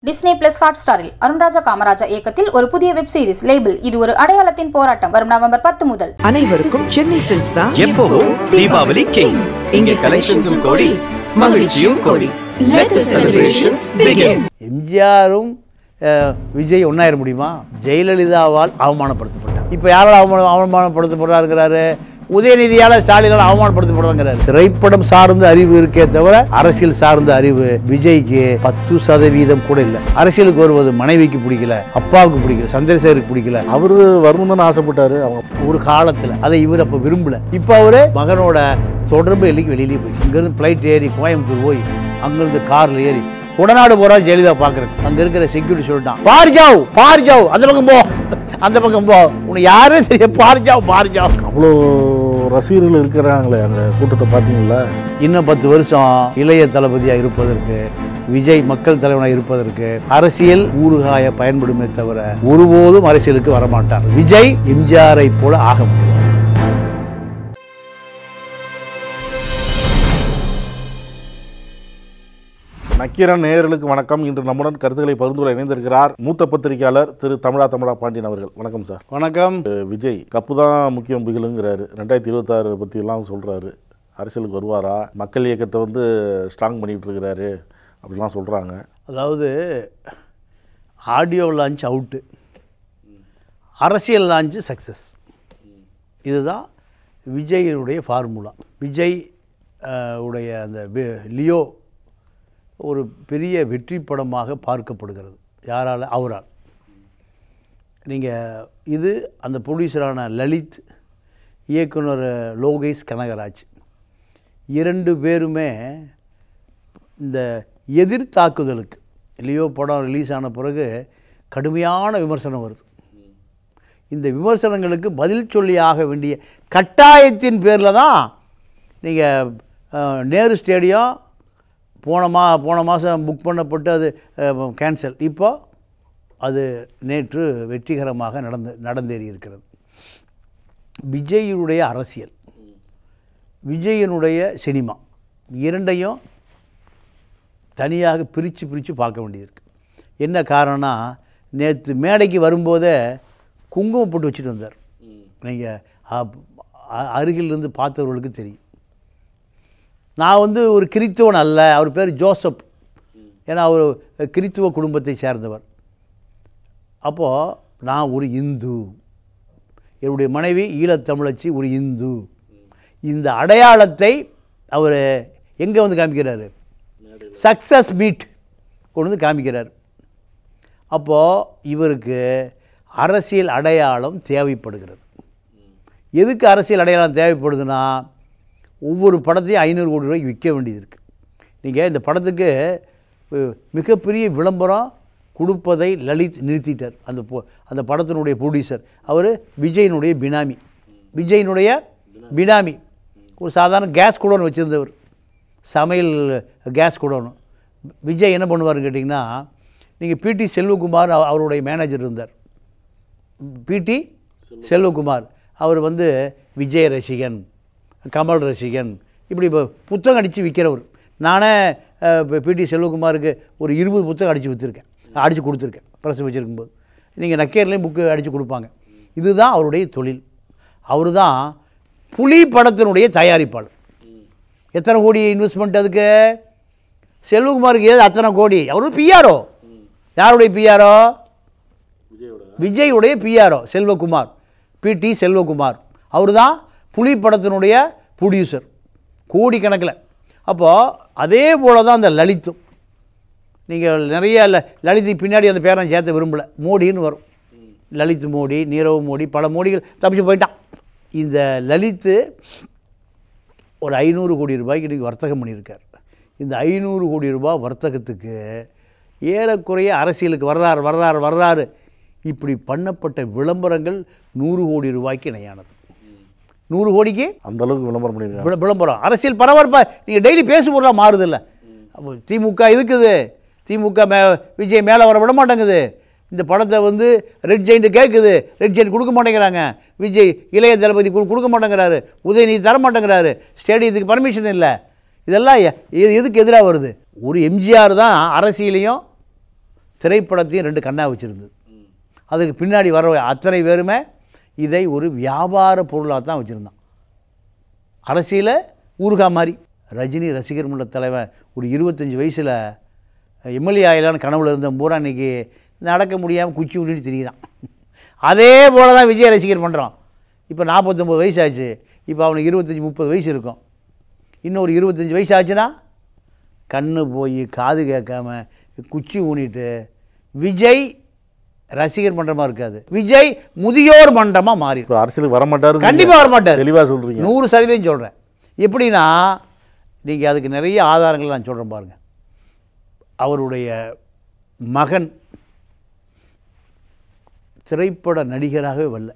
Disney plus hot ஸ்டாரில் அருண்ராஜா காமராஜா இயக்கத்தில் ஒரு புதிய வெப் சீரிஸ் லேபிள் இது ஒரு அடையாளத்தின் போராட்டம் வரும் நவம்பர் பத்து முதல் அனைவருக்கும் சென்னை சில்க்ஸ் தான் எப்பவும் தீபாவளி கிங் இங்க கலெக்ஷன்ஸும் கோடி மகிழ்ச்சியும் கோடி Let the celebrations begin. எம்ஜிஆரும் அஹ், விஜய் ஒன்றாயிர முடியுமா ஜெயலலிதாவால் அவமானப்படுத்தப்பட்டார் இப்போ யாரால் அவமான அவமானப்படுத்தப்படுறாருங்கிறாரு உதயநிதியால் ஸ்டாலினால் அவமானப்படுத்தப்படுறாங்கிறாரு திரைப்படம் சார்ந்த அறிவு இருக்கே தவிர அரசியல் சார்ந்த அறிவு விஜய்க்கு பத்து சதவீதம் கூட இல்லை அரசியலுக்கு வருவது மனைவிக்கு பிடிக்கல அப்பாவுக்கு பிடிக்கல சந்திரசேகருக்கு பிடிக்கல அவரு வரணும் தானே ஆசைப்பட்டாரு அவங்க ஒரு காலத்தில் அதை இவர் அப்போ விரும்பல இப்போ அவர் மகனோட தொடர்பு இல்லைக்கு வெளியிலேயே போய் இங்கேருந்து ஃப்ளைட் ஏறி கோயம்புத்தூர் போய் அங்கேருந்து காரில் ஏறி உடநாடு போகிறா ஜெயலலிதா பார்க்குறேன் அங்கே இருக்கிற செக்யூரிட்டி சொல்லிட்டான் பார் ஜாவ் பார் ஜாவ் அந்த பக்கம் போ அந்த பக்கம் போ உன்னை யாரும் சரியா பார் ஜாவ் பார் ஜாவ் அவ்வளோ ரசிகர்கள் இருக்கிறாங்களே அந்த கூட்டத்தை பார்த்தீங்களா இன்னும் பத்து வருஷம் இளைய தளபதியாக இருப்பதற்கு விஜய் மக்கள் தலைவனாக இருப்பதற்கு அரசியல் ஊறுகாய பயன்படுமே தவிர ஒருபோதும் அரசியலுக்கு வரமாட்டார் விஜய் எம்ஜிஆரை போல ஆக முடியும் நக்கீரன் நேயர்களுக்கு வணக்கம் இன்று நம்முடன் கருத்துக்களை பகிர்ந்து கொள்ள இணைந்திருக்கிறார் மூத்த பத்திரிகையாளர் திரு தமிழா தமிழா பாண்டியன் அவர்கள் வணக்கம் சார் வணக்கம் அஹ் விஜய் கப்பு தான் முக்கியம் பிகிலுங்கிறாரு ரெண்டாயிரத்தி இருபத்தாறு பற்றி எல்லாம் சொல்றாரு அரசியலுக்கு வருவாரா மக்கள் இயக்கத்தை வந்து ஸ்ட்ராங் பண்ணிட்டு இருக்கிறாரு அப்படிலாம் சொல்றாங்க அதாவது ஆடியோ லான்ச் அவுட்டு அரசியல் லான்ச்சு சக்ஸஸ் இதுதான் விஜயினுடைய ஃபார்முலா விஜய் அஹ், உடைய அந்த வி- லியோ ஒரு பெரிய வெற்றி படமாக பார்க்கப்படுகிறது யாரால் அவரால் நீங்கள் இது அந்த ப்ரொடியூசரான லலித் இயக்குனர் லோகேஷ் கனகராஜ் இரண்டு பேருமே இந்த எதிர் தாக்குதலுக்கு லியோ படம் ரிலீஸ் ஆன பிறகு கடுமையான விமர்சனம் வருது இந்த விமர்சனங்களுக்கு பதில் சொல்லி ஆக வேண்டிய கட்டாயத்தின் பேரில் தான் நீங்கள் நேரு ஸ்டேடியம் போன மா போன மாதம் புக் பண்ணப்பட்டு அது கேன்சல் இப்போ அது நேற்று வெற்றிகரமாக நடந்து நடந்தேறி இருக்கிறது விஜயினுடைய அரசியல் விஜயனுடைய சினிமா இரண்டையும் தனியாக பிரித்து பிரித்து பார்க்க வேண்டியிருக்கு என்ன காரணம்னா நேற்று மேடைக்கு வரும்போதே குங்குமம் போட்டு வச்சுட்டு வந்தார் நீங்கள் அருகிலிருந்து பார்த்தவர்களுக்கு தெரியும் நான் வந்து ஒரு கிறித்துவன் அல்ல அவர் பேர் ஜோசப் ஏன்னா அவர் கிறித்துவ குடும்பத்தை சேர்ந்தவர் அப்போது நான் ஒரு இந்து என்னுடைய மனைவி ஈழத்தமிழச்சி ஒரு இந்து இந்த அடையாளத்தை அவர் எங்கே வந்து காமிக்கிறாரு சக்ஸஸ் மீட் கொண்டு வந்து காமிக்கிறார் அப்போது இவருக்கு அரசியல் அடையாளம் தேவைப்படுகிறது எதுக்கு அரசியல் அடையாளம் தேவைப்படுதுன்னா ஒவ்வொரு படத்தையும் ஐநூறு கோடி ரூபாய்க்கு விற்க வேண்டியது இருக்குது நீங்கள் இந்த படத்துக்கு அஹ், மிகப்பெரிய விளம்பரம் கொடுப்பதை லலித் நிறுத்திட்டார் அந்த பொ- அந்த படத்தினுடைய ப்ரொடியூசர் அவர் விஜயினுடைய பினாமி விஜயினுடைய பினாமி ஒரு சாதாரண கேஸ் குடோன் வச்சுருந்தவர் சமையல் கேஸ் குடோன் விஜய் என்ன பண்ணுவாருன்னு கேட்டிங்கன்னா நீங்கள் பிடி செல்வகுமார் அவ- அவருடைய மேனேஜர் இருந்தார் பிடி செல்வகுமார் அவர் வந்து விஜய் ரசிகன் கமல் ரசிகன் இப்படி இப்போ புத்தகம் அடித்து விற்கிறவர் நானே பிடி செல்வகுமாருக்கு ஒரு இருபது புத்தகம் அடித்து விற்றுருக்கேன் அடித்து கொடுத்துருக்கேன் ப்ரெஸ் வச்சுருக்கும்போது நீங்கள் நக்கேர்லேயும் புக்கு அடித்து கொடுப்பாங்க இதுதான் அவருடைய தொழில் அவர் தான் புலி படத்தினுடைய தயாரிப்பாளர் எத்தனை கோடி இன்வெஸ்ட்மெண்ட் அதுக்கு செல்வகுமாருக்கு ஏது அத்தனை கோடி அவரு பிஆர்ஓ யாருடைய பிஆர்ஓ விஜயுடைய பிஆர்ஓ செல்வகுமார் பிடி செல்வகுமார் அவர் தான் புலி படத்தினுடைய ப்ரொடியூசர் கோடிக்கணக்கில் அப்போது அதே போல தான் அந்த லலித்தும் நீங்கள் நிறைய ல- லலித் பின்னாடி அந்த பேரை சேர்த்த விரும்பலை மோடின்னு வரும் லலித் மோடி நீரவ் மோடி பல மோடிகள் தப்பிச்சு போயிட்டான் இந்த லலித்து ஒரு ஐநூறு கோடி ரூபாய்க்கு இன்றைக்கி வர்த்தகம் பண்ணியிருக்கார் இந்த ஐநூறு கோடி ரூபாய் வர்த்தகத்துக்கு ஏறக்குறைய அரசியலுக்கு வர்றாரு வர்றாரு வர்றாரு இப்படி பண்ணப்பட்ட விளம்பரங்கள் நூறு கோடி ரூபாய்க்கு இணையானது நூறு கோடிக்கு அந்த அளவுக்கு விளம்பரம் பண்ணியிருக்காங்க விள- விளம்பரம் அரசியல் பரபரப்பா நீங்கள் டெய்லி பேசுபொருளாக மாறுதில்ல அப்போ திமுக இருக்குது திமுக மே விஜய் மேலே வர விட மாட்டேங்குது இந்த படத்தை வந்து ரெட் ஜெயிண்ட் கேட்குது ரெட் ஜெயிண்ட் கொடுக்க மாட்டேங்கிறாங்க விஜய் இளைய தளபதி கொடு- கொடுக்க மாட்டேங்கிறாரு உதயநிதி தர மாட்டேங்கிறாரு ஸ்டேடியத்துக்கு பர்மிஷன் இல்லை இதெல்லாம் எ- இது எதுக்கு எதிராக வருது ஒரு எம்ஜிஆர் தான் அரசியலையும் திரைப்படத்தையும் ரெண்டு கண்ணா வச்சுருந்தது அதுக்கு பின்னாடி வர அத்தனை பேருமே இதை ஒரு வியாபார பொருளாக தான் வச்சுருந்தான் அரசியலை ஊறுகா மாதிரி ரஜினி ரசிகர் மன்ற தலைவன் ஒரு இருபத்தஞ்சி வயசில் எம்எல்ஏ ஆகலான்னு கனவுல இருந்த பூரா இன்னைக்கு நடக்க முடியாமல் குச்சி விட்டுட்டு திரியிறான் அதே போல தான் விஜய் ரசிகர் பண்ணுறான் இப்போ நாற்பத்தொம்பது வயசு ஆச்சு இப்போ அவனுக்கு இருபத்தஞ்சி முப்பது வயசு இருக்கும் இன்னொரு இருபத்தஞ்சி வயசு ஆச்சுன்னா கண்ணு போய் காது கேட்காம குச்சி ஊனிட்டு விஜய் ரசிகர் மன்றமாக இருக்காது விஜய் முதியோர் மன்றமாக மாறி இப்போ அரசியலுக்கு வரமாட்டாரு கண்டிப்பாக வரமாட்டார் தெளிவாக சொல்கிறீங்க நூறு சதவீதம் சொல்கிறேன் எப்படின்னா நீங்கள் அதுக்கு நிறைய ஆதாரங்கள் நான் சொல்கிறேன் பாருங்கள் அவருடைய மகன் திரைப்பட நடிகராகவே வரல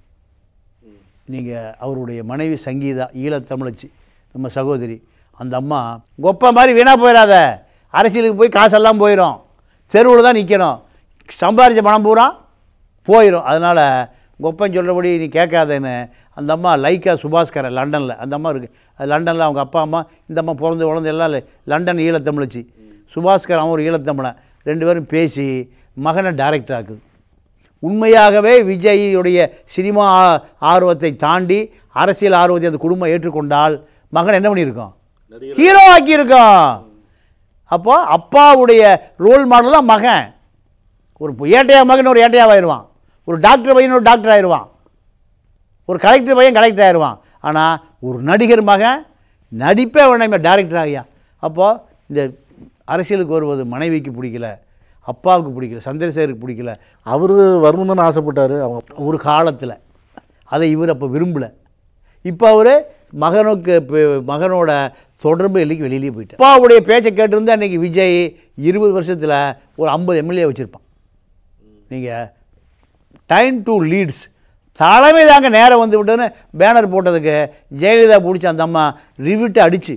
நீங்கள் அவருடைய மனைவி சங்கீதா ஈழத்தமிழச்சி நம்ம சகோதரி அந்த அம்மா கொப்ப மாதிரி வீணாக போயிடாத அரசியலுக்கு போய் காசெல்லாம் போயிடும் தெருவில் தான் நிற்கணும் சம்பாரித்த பணம் பூரா போயிடும் அதனால் கொப்பன் சொல்கிறபடி நீ கேட்காதேன்னு அந்த அம்மா லைக்கா சுபாஸ்கரன் லண்டனில் அந்த அம்மா இருக்குது லண்டனில் அவங்க அப்பா அம்மா இந்த அம்மா பிறந்து வளர்ந்து எல்லாம் ல- லண்டன் ஈழத்தமிழச்சி சுபாஸ்கர் அவன் ஒரு ஈழத்தமிழன் ரெண்டு பேரும் பேசி மகனை டைரக்டர் ஆக்குது உண்மையாகவே விஜய்யுடைய சினிமா ஆ- ஆர்வத்தை தாண்டி அரசியல் ஆர்வத்தை அந்த குடும்பம் ஏற்றுக்கொண்டால் மகன் என்ன பண்ணியிருக்கோம் ஹீரோ ஆக்கியிருக்கோம் அப்போ அப்பாவுடைய ரோல் மாடல் தான் மகன் ஒரு ஏட்டையா மகன் ஒரு ஏட்டையாவாயிருவான் ஒரு டாக்டர் பையன் ஒரு டாக்டர் ஆயிடுவான் ஒரு கலெக்டர் பையன் கலெக்டர் ஆயிடுவான் ஆனால் ஒரு நடிகர் மகன் நடிப்பே வேணாமே டேரக்டர் ஆகியா அப்போது இந்த அரசியலுக்கு வருவது மனைவிக்கு பிடிக்கல அப்பாவுக்கு பிடிக்கல சந்திரசேகருக்கு பிடிக்கல அவர் வரணும் தானே ஆசைப்பட்டாரு அவங்க ஒரு காலத்தில் அதை இவர் அப்போ விரும்பலை இப்போ அவர் மகனுக்கு இப்ப மகனோட தொடர்பு இல்லைக்கு வெளியிலேயே போயிட்டார் அப்பாவுடைய பேச்சை கேட்டிருந்தா அன்றைக்கி விஜய் இருபது வருஷத்தில் ஒரு ஐம்பது எம்எல்ஏ வச்சுருப்பான் நீங்கள் டைம் டு லீட்ஸ் தலைமை தாங்க நேரம் வந்து விட்டுன்னு பேனர் போட்டதுக்கு ஜெயலலிதா பிடிச்ச அந்த அம்மா ரிவிட்டு அடித்து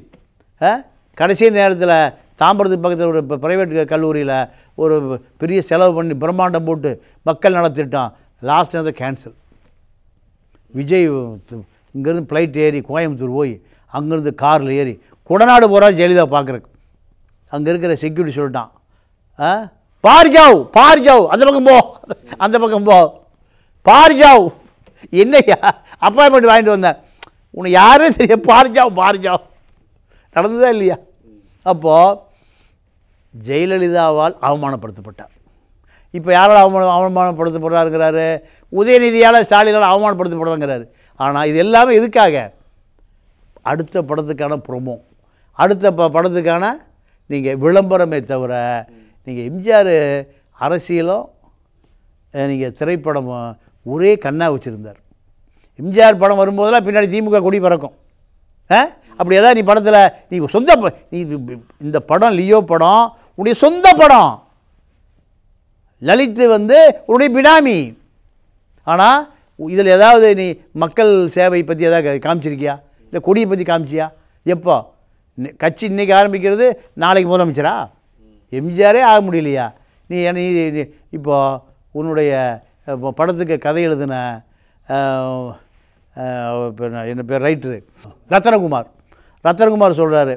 கடைசி நேரத்தில் தாம்பரத்துக்கு பக்கத்தில் ஒரு ப்ரைவேட் கல்லூரியில் ஒரு பெரிய செலவு பண்ணி பிரம்மாண்டம் போட்டு மக்கள் நலத்திட்டம் லாஸ்ட் நேரத்தில் கேன்சல் விஜய் இங்கேருந்து ஃப்ளைட் ஏறி கோயம்புத்தூர் போய் அங்கேருந்து காரில் ஏறி குடநாடு போகிறார் ஜெயலலிதா பார்க்குறக்கு அங்கே இருக்கிற செக்யூரிட்டி சொல்லிட்டான் ஆ பார் ஜாவ் பார் ஜாவ் அந்த பக்கம் போ அந்த பக்கம் போ பார் ஜாவ் என்னய்யா அப்பாயின்மெண்ட் வாங்கிட்டு வந்தேன் உனக்கு யாரும் சரியா பார் ஜாவ் பார் ஜாவ் நடந்ததா இல்லையா அப்போது ஜெயலலிதாவால் அவமானப்படுத்தப்பட்டார் இப்போ யாரால் அவமான அவமானப்படுத்தப்படுறாருங்கிறாரு உதயநிதியால் ஸ்டாலினால் அவமானப்படுத்தப்படுறாங்கிறாரு ஆனால் இது எல்லாமே எதுக்காக அடுத்த படத்துக்கான ப்ரொமோ அடுத்த ப படத்துக்கான நீங்கள் விளம்பரமே தவிர நீங்கள் எம்ஜிஆர் அரசியலும் நீங்கள் திரைப்படமும் ஒரே கண்ணாக வச்சுருந்தார் எம்ஜிஆர் படம் வரும்போதெல்லாம் பின்னாடி திமுக கொடி பறக்கும் ஆ அப்படி ஏதாவது நீ படத்தில் நீ சொந்த ப- நீ இந்த படம் லியோ படம் உன்னுடைய சொந்த படம் லலித் வந்து உன்னுடைய பினாமி ஆனால் இதில் ஏதாவது நீ மக்கள் சேவை பற்றி ஏதாவது காமிச்சிருக்கியா இல்லை கொடியை பற்றி காமிச்சியா எப்போ நி- கட்சி இன்னைக்கு ஆரம்பிக்கிறது நாளைக்கு முதலமைச்சரா எம்ஜிஆரே ஆக முடியலையா நீ நீ நீ இப்போ உன்னுடைய இப்போ படத்துக்கு கதை எழுதின அஹ், அஹ், இப்ப நான் என்ன பேர் ரைட்டரு ரத்தனகுமார் ரத்தனகுமார் சொல்கிறாரு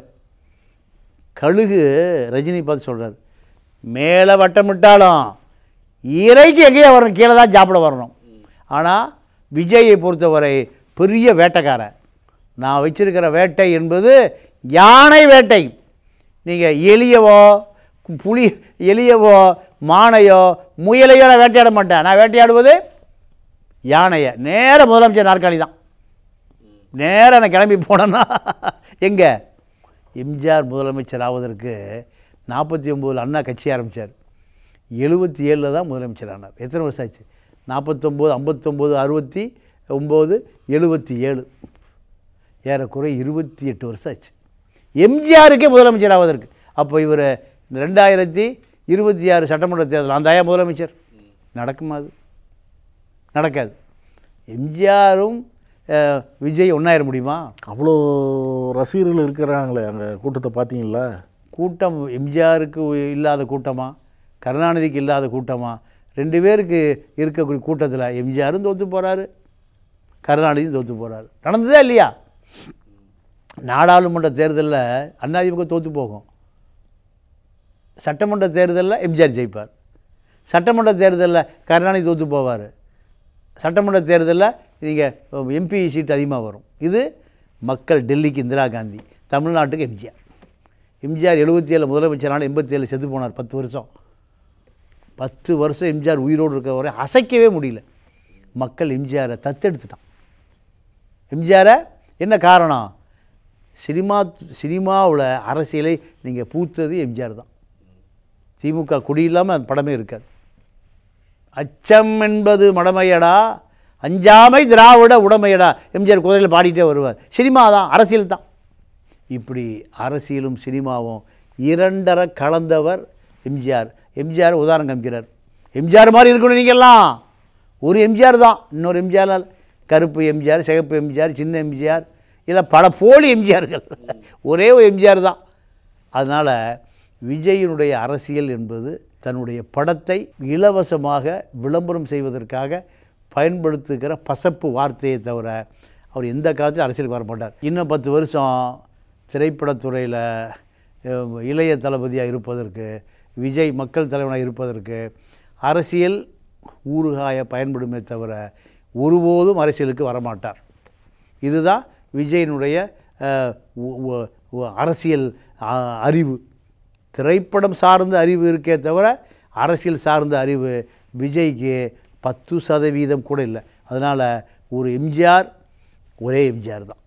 கழுகு ரஜினி பார்த்து சொல்கிறார் மேலே வட்டமிட்டாலும் இறைக்கு எங்கேயே வரணும் கீழே தான் சாப்பிட வரணும் ஆனால் விஜயை பொறுத்தவரை பெரிய வேட்டைக்காரன் நான் வச்சிருக்கிற வேட்டை என்பது யானை வேட்டை நீங்கள் எலியவோ கு- புலி எலியவோ மானையோ முயலையோ நான் வேட்டையாட மாட்டேன் நான் வேட்டையாடுவது யானையை நேர முதலமைச்சர் நாற்காலி தான் நேராக நான் கிளம்பி போனேன்னா எங்கே எம்ஜிஆர் முதலமைச்சர் ஆவதற்கு நாற்பத்தி ஒம்போதில் அண்ணா கட்சி ஆரம்பித்தார் எழுபத்தி ஏழில் தான் முதலமைச்சர் ஆனார் எத்தனை வருஷம் ஆச்சு நாற்பத்தொம்போது ஐம்பத்தொம்போது அறுபத்தி ஒம்பது எழுபத்தி ஏழு ஏறக்குறைய இருபத்தி எட்டு வருஷம் ஆச்சு எம்ஜிஆருக்கே முதலமைச்சர் ஆவதற்கு அப்போ இவர் ரெண்டாயிரத்தி இருபத்தி ஆறு சட்டமன்ற தேர்தல் அந்த ஐயா முதலமைச்சர் நடக்குமா அது நடக்காது எம்ஜிஆரும் அஹ், விஜய் ஒன்றாயிர முடியுமா அவ்வளோ ரசிகர்கள் இருக்கிறாங்களே அந்த கூட்டத்தை பார்த்தீங்களா கூட்டம் எம்ஜிஆருக்கு இல்லாத கூட்டமா கருணாநிதிக்கு இல்லாத கூட்டமா ரெண்டு பேருக்கு இருக்கக்கூடிய கூட்டத்தில் எம்ஜிஆரும் தோற்று போகிறாரு கருணாநிதியும் தோற்று போகிறாரு நடந்ததா இல்லையா நாடாளுமன்ற தேர்தலில் அதிமுக தோற்று போகும் சட்டமன்ற தேர்தலில் எம்ஜிஆர் ஜெயிப்பார் சட்டமன்ற தேர்தலில் கருணாநிதி தோற்று போவார் சட்டமன்ற தேர்தலில் நீங்கள் எம்பி சீட் அதிகமாக வரும் இது மக்கள் டெல்லிக்கு இந்திரா காந்தி தமிழ்நாட்டுக்கு எம்ஜிஆர் எம்ஜிஆர் எழுபத்தி ஏழு முதலமைச்சரான எண்பத்தி ஏழு செத்து போனார் பத்து வருஷம் பத்து வருஷம் எம்ஜிஆர் உயிரோடு இருக்க வரை அசைக்கவே முடியல மக்கள் எம்ஜிஆரை தத்தெடுத்துட்டான் எம்ஜிஆரை என்ன காரணம் சினிமா சினிமாவில் அரசியலை நீங்கள் பூத்தது எம்ஜிஆர் தான் திமுக கொடி இல்லாமல் அந்த படமே இருக்காது அச்சம் என்பது மடமையடா அஞ்சாமை திராவிட உடமையடா எம்ஜிஆர் குதிரையில் பாடிட்டே வருவார் சினிமா தான் அரசியல் தான் இப்படி அரசியலும் சினிமாவும் இரண்டரை கலந்தவர் எம்ஜிஆர் எம்ஜிஆர் உதாரணம் காமிக்கிறார் எம்ஜிஆர் மாதிரி இருக்கணும் நீங்கள்லாம் ஒரு எம்ஜிஆர் தான் இன்னொரு எம்ஜிஆர் கருப்பு எம்ஜிஆர் சிகப்பு எம்ஜிஆர் சின்ன எம்ஜிஆர் இல்லை பல போலி எம்ஜிஆர்கள் ஒரே ஒரு எம்ஜிஆர் தான் அதனால் விஜயினுடைய அரசியல் என்பது தன்னுடைய படத்தை இலவசமாக விளம்பரம் செய்வதற்காக பயன்படுத்துகிற பசப்பு வார்த்தையை தவிர அவர் எந்த காலத்திலும் அரசியலுக்கு வர மாட்டார் இன்னும் பத்து வருஷம் திரைப்படத்துறையில் அஹ், இளைய தளபதியாக இருப்பதற்கு விஜய் மக்கள் தலைவனாக இருப்பதற்கு அரசியல் ஊறுகாய பயன்படுமே தவிர ஒருபோதும் அரசியலுக்கு வரமாட்டார் இதுதான் விஜயனுடைய அஹ், உ- உ- உ- அரசியல் அ, அறிவு திரைப்படம் சார்ந்த அறிவு இருக்கே தவிர அரசியல் சார்ந்த அறிவு விஜய்க்கு பத்து சதவீதம் கூட இல்லை அதனால் ஒரு எம்ஜிஆர் ஒரே எம்ஜிஆர் தான்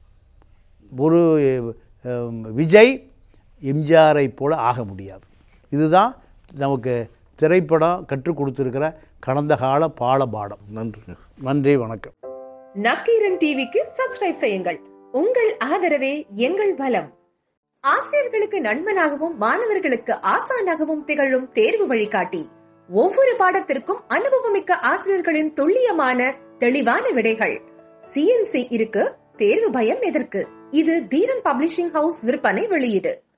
ஒரு அஹ், விஜய் எம்ஜிஆரை போல ஆக முடியாது இதுதான் நமக்கு திரைப்படம் கற்றுக் கொடுத்துருக்கிற கடந்த கால பால பாடம் நன்றிங்க நன்றி வணக்கம் நக்கீரன் டிவிக்கு சப்ஸ்கிரைப் செய்யுங்கள் உங்கள் ஆதரவே எங்கள் பலம் ஆசிரியர்களுக்கு நண்பனாகவும் மாணவர்களுக்கு ஆசானாகவும் திகழும் தேர்வு வழிகாட்டி ஒவ்வொரு பாடத்திற்கும் அனுபவமிக்க ஆசிரியர்களின் துல்லியமான தெளிவான விடைகள் சிஎன்சி இருக்கு தேர்வு பயம் எதற்கு இது தீரன் பப்ளிஷிங் ஹவுஸ் விற்பனை வெளியீடு